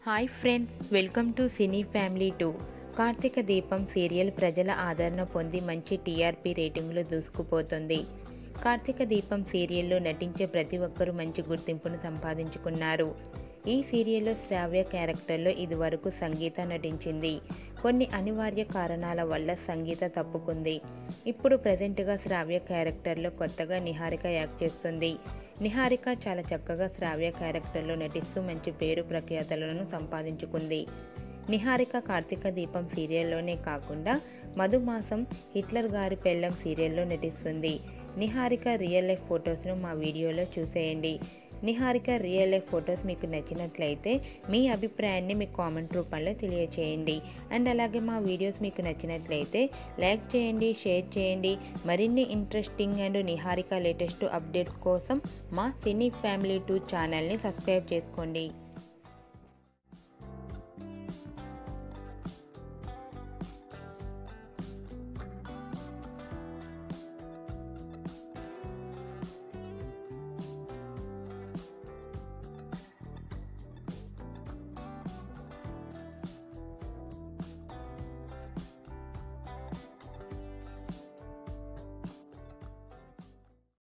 hi friends welcome to cine family two Karthika Deepam serial ప్రజల ఆదరణ పొంది మంచి టీఆర్పీ రేటింగ్లో దూసుకుపోతుంది కార్తీక దీపం సీరియల్లో నటించే ప్రతి ఒక్కరూ మంచి గుర్తింపును సంపాదించుకున్నారు ఈ సీరియల్లో శ్రావ్య క్యారెక్టర్లో ఇదివరకు సంగీత నటించింది కొన్ని అనివార్య కారణాల వల్ల సంగీత తప్పుకుంది ఇప్పుడు ప్రజెంట్గా శ్రావ్య క్యారెక్టర్లో కొత్తగా నిహారిక యాక్ట్ చేస్తుంది నిహారిక చాలా చక్కగా శ్రావ్య క్యారెక్టర్లో నటిస్తూ మంచి పేరు ప్రఖ్యాతలను సంపాదించుకుంది నిహారిక కార్తీక దీపం సీరియల్లోనే కాకుండా మధుమాసం హిట్లర్ గారి పెళ్ళం సీరియల్లో నటిస్తుంది నిహారిక రియల్ లైఫ్ ఫొటోస్ను మా వీడియోలో చూసేయండి నిహారిక రియల్ లైఫ్ ఫొటోస్ మీకు నచ్చినట్లయితే మీ అభిప్రాయాన్ని మీ కామెంట్ రూపంలో తెలియచేయండి అండ్ అలాగే మా వీడియోస్ మీకు నచ్చినట్లయితే లైక్ చేయండి షేర్ చేయండి మరిన్ని interesting and Niharika latest updates కోసం మా సినీ ఫ్యామిలీ టూ ఛానల్ని సబ్స్క్రైబ్ చేసుకోండి